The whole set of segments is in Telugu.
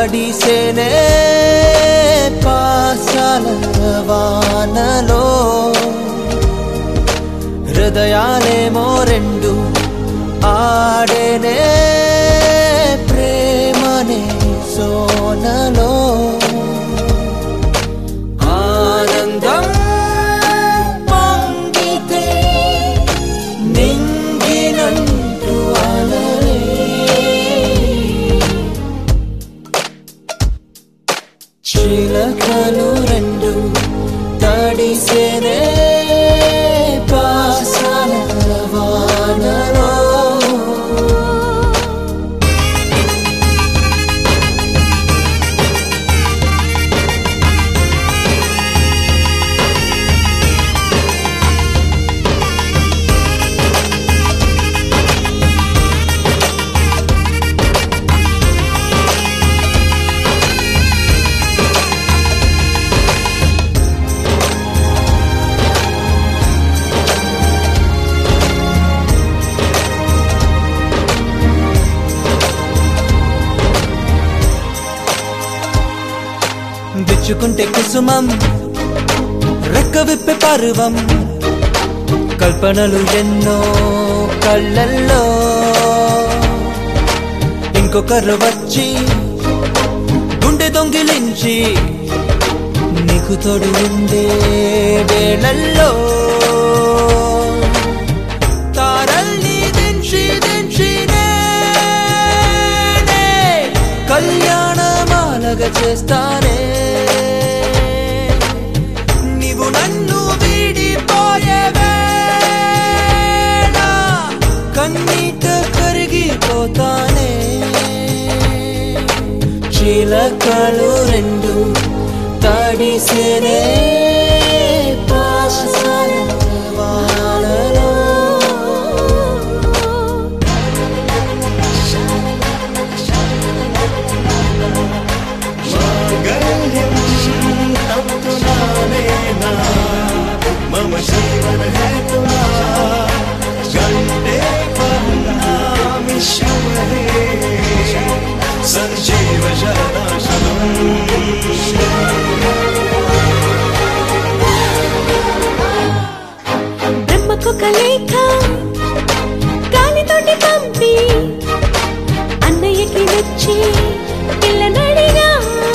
తడిసేనే పాసాల వానలో హృదయాలేమో రెండు ఆడేనే ప్రేమనే సోనలో ఆనందం పొంగితే నింగినంటూ అలలే చిలకలు రెండు తడిసేనే పాసాల వానలో విచ్చుకుంటే కుసుమం రెక్క విప్పే పరువం కల్పనలు ఎన్నో కళ్ళల్లో ఇంకొకరు వచ్చి గుండె దొంగిలించి నీకు తోడు ఉండే వేళల్లో తారల్ని దించి దించి నేనే కళ్యాణమాలగా చేస్తానే నీవు నన్ను వీడిపోయే వేళ కన్నీట కరిగిపోతానే చిలకలు రెండు తడిసేనే పాసాల వానలో मांगल्यं तव तु नानेन मम जीवनहेतुना गण्डे पन्नामि शिवहे सञ्जीव బ్రహ్మకొక లేఖ గాలితోటి పంపి అన్నయ్యకి వచ్చి పిల్లనడిగా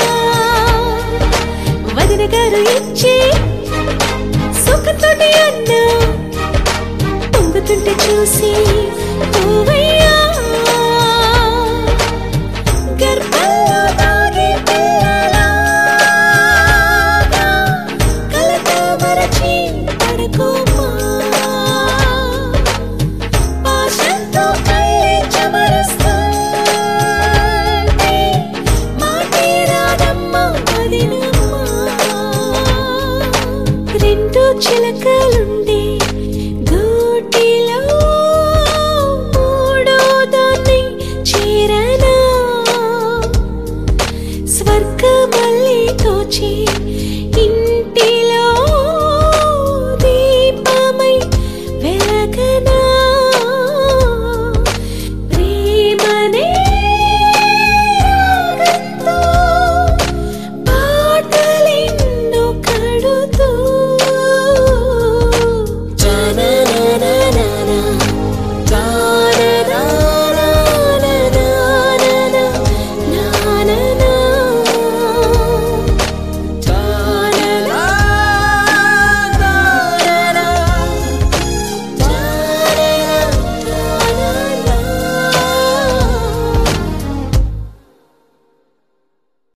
వదిన గారు ఇచ్చి సుఖతోటి అన్న పొంగుతుంటే చూసి పువ్వయ్యా గర్భంలో దాగే పిల్లలాగా కలత మరచి పడుకోమా పాశంతో కళ్ళే చెమరుస్తుంటే మాటే రాదమ్మ వదినమ్మా రెండు చిలకలుండే గూటిలో మూడో దాన్ని చేరనా స్వర్గమల్లి తోచి ఇన్ని